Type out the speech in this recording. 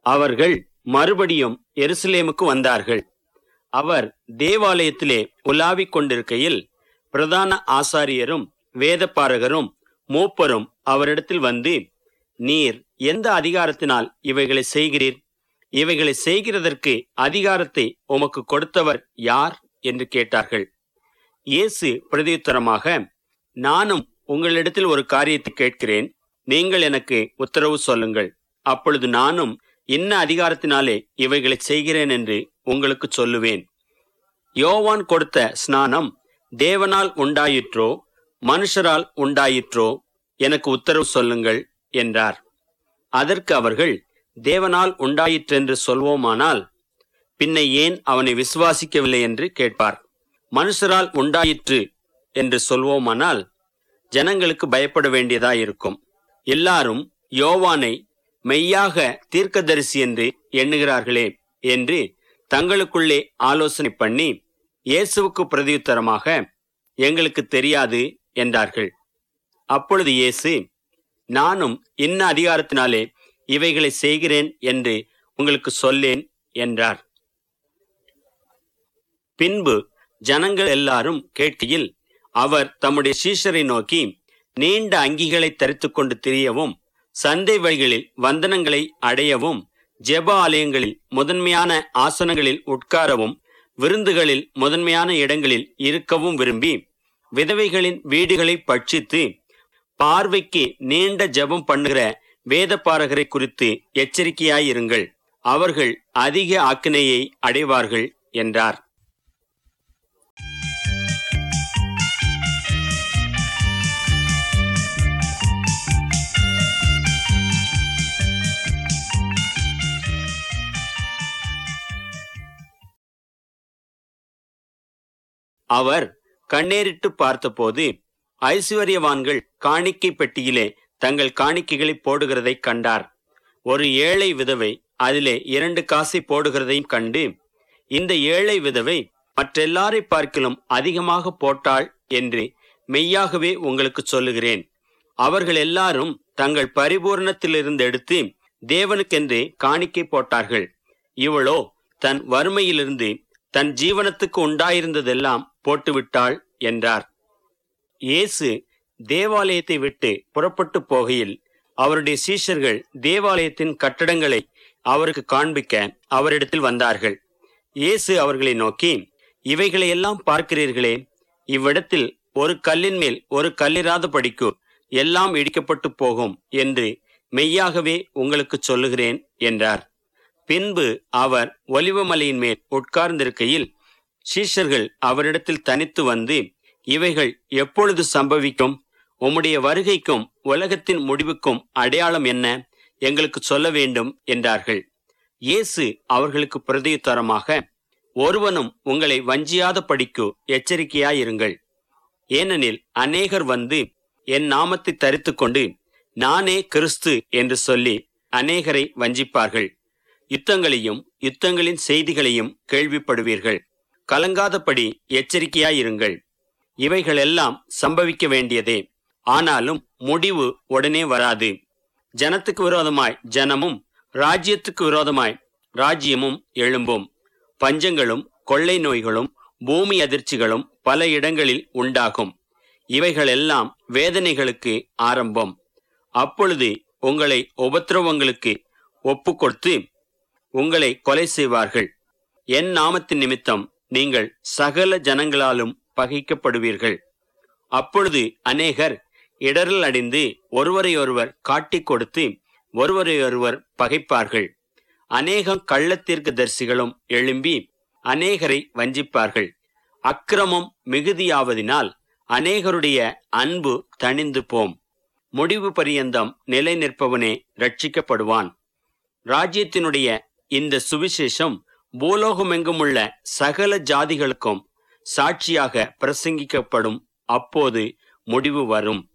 அவர்கள் மறுபடியும் எருசலேமுக்கு வந்தார்கள் அவர் தேவாலயத்திலே உலாவிக் கொண்டிருக்கையில் பிரதான ஆசாரியரும் வேதப்பாரகரும் மூப்பரும் அவரிடத்தில் வந்து நீர் எந்த அதிகாரத்தினால் இவைகளை செய்கிறீர் இவைகளை செய்கிறதற்கு அதிகாரத்தை உமக்கு கொடுத்தவர் யார் என்று கேட்டார்கள் இயேசு பிரதியுத்தரமாக நானும் உங்களிடத்தில் ஒரு காரியத்தை கேட்கிறேன் நீங்கள் எனக்கு உத்தரவு சொல்லுங்கள் அப்பொழுது நானும் இன்ன அதிகாரத்தினாலே இவைகளை செய்கிறேன் என்று உங்களுக்கு சொல்லுவேன் யோவான் கொடுத்த ஸ்நானம் தேவனால் உண்டாயிற்றோ மனுஷரால் உண்டாயிற்றோ எனக்கு உத்தரவு சொல்லுங்கள் என்றார் அதற்கு அவர்கள் தேவனால் உண்டாயிற்றென்று சொல்வோமானால் பின்ன ஏன் அவனை விசுவாசிக்கவில்லை என்று கேட்பார் மனுஷரால் உண்டாயிற்று என்று சொல்வோமானால் ஜனங்களுக்கு பயப்பட வேண்டியதாயிருக்கும் எல்லாரும் யோவானை மெய்யாக தீர்க்கதரிசி என்று எண்ணுகிறார்களே என்று தங்களுக்குள்ளே ஆலோசனை பண்ணி இயேசுவுக்கு பிரதியுத்தரமாக எங்களுக்கு தெரியாது என்றார்கள் அப்பொழுது இயேசு நானும் இன்ன அதிகாரத்தினாலே இவைகளை செய்கிறேன் என்று உங்களுக்கு சொல்லேன் என்றார் பின்பு ஜனங்கள் எல்லாரும் கேட்கையில் அவர் தம்முடைய சீஷரை நோக்கி நீண்ட அங்கிகளை தரித்துக் கொண்டு திரியவும் சந்தை வழிகளில் வந்தனங்களை அடையவும் ஜெப ஆலயங்களில் முதன்மையான ஆசனங்களில் உட்காரவும் விருந்துகளில் முதன்மையான இடங்களில் இருக்கவும் விரும்பி விதவைகளின் வீடுகளை பட்சித்து பார்வைக்கு நீண்ட ஜெபம் பண்ணுகிற வேதப்பாரகரை குறித்து எச்சரிக்கையாயிருங்கள் அவர்கள் அதிக ஆக்கினையை அடைவார்கள் என்றார் அவர் கண்ணேறிட்டு பார்த்தபோது ஐஸ்வர்யவான்கள் காணிக்கை பெட்டியிலே தங்கள் காணிக்கைகளை போடுகிறதை கண்டார் ஒரு ஏழை விதவை அதிலே இரண்டு காசை போடுகிறதையும் கண்டு இந்த ஏழை விதவை மற்றெல்லாரை பார்க்கிலும் அதிகமாக போட்டாள் என்று மெய்யாகவே உங்களுக்கு சொல்லுகிறேன் அவர்கள் எல்லாரும் தங்கள் பரிபூரணத்திலிருந்து எடுத்து தேவனுக்கென்று காணிக்கை போட்டார்கள் இவளோ தன் வறுமையிலிருந்து தன் ஜீவனத்துக்கு உண்டாயிருந்ததெல்லாம் போட்டுவிட்டாள் என்றார் இயேசு தேவாலயத்தை விட்டு புறப்பட்டு போகையில் அவருடைய சீஷர்கள் தேவாலயத்தின் கட்டடங்களை அவருக்கு காண்பிக்க அவரிடத்தில் வந்தார்கள் இயேசு அவர்களை நோக்கி இவைகளை எல்லாம் பார்க்கிறீர்களே இவ்விடத்தில் ஒரு கல்லின் மேல் ஒரு கல்லிராத படிக்கு எல்லாம் இடிக்கப்பட்டு போகும் என்று மெய்யாகவே உங்களுக்கு சொல்லுகிறேன் என்றார் பின்பு அவர் ஒலிவமலையின் மேல் உட்கார்ந்திருக்கையில் சீஷர்கள் அவரிடத்தில் தனித்து வந்து இவைகள் எப்பொழுது சம்பவிக்கும் உம்முடைய வருகைக்கும் உலகத்தின் முடிவுக்கும் அடையாளம் என்ன எங்களுக்கு சொல்ல வேண்டும் என்றார்கள் இயேசு அவர்களுக்கு பிரதியுத்தரமாக ஒருவனும் உங்களை வஞ்சியாத படிக்கு எச்சரிக்கையாயிருங்கள் ஏனெனில் அநேகர் வந்து என் நாமத்தை தரித்துக் கொண்டு நானே கிறிஸ்து என்று சொல்லி அநேகரை வஞ்சிப்பார்கள் யுத்தங்களையும் யுத்தங்களின் செய்திகளையும் கேள்விப்படுவீர்கள் கலங்காதபடி எச்சரிக்கையாயிருங்கள் இவைகளெல்லாம் சம்பவிக்க வேண்டியதே ஆனாலும் முடிவு உடனே வராது ஜனத்துக்கு விரோதமாய் ஜனமும் ராஜ்யத்துக்கு விரோதமாய் ராஜ்யமும் எழும்பும் பஞ்சங்களும் கொள்ளை நோய்களும் பூமி அதிர்ச்சிகளும் பல இடங்களில் உண்டாகும் இவைகளெல்லாம் வேதனைகளுக்கு ஆரம்பம் அப்பொழுது உங்களை உபத்திரவங்களுக்கு ஒப்புக்கொடுத்து உங்களை கொலை செய்வார்கள் என் நாமத்தின் நிமித்தம் நீங்கள் சகல ஜனங்களாலும் பகைக்கப்படுவீர்கள் அப்பொழுது அநேகர் இடரல் அடைந்து ஒருவரையொருவர் காட்டிக் கொடுத்து ஒருவரையொருவர் பகைப்பார்கள் அநேகம் கள்ளத்தீர்க்க தரிசிகளும் எழும்பி அநேகரை வஞ்சிப்பார்கள் அக்கிரமம் மிகுதியாவதினால் அநேகருடைய அன்பு தணிந்து போம் முடிவு பரியந்தம் நிலை நிற்பவனே ரட்சிக்கப்படுவான் ராஜ்யத்தினுடைய இந்த சுவிசேஷம் பூலோகமெங்குமுள்ள சகல ஜாதிகளுக்கும் சாட்சியாக பிரசங்கிக்கப்படும் அப்போது முடிவு வரும்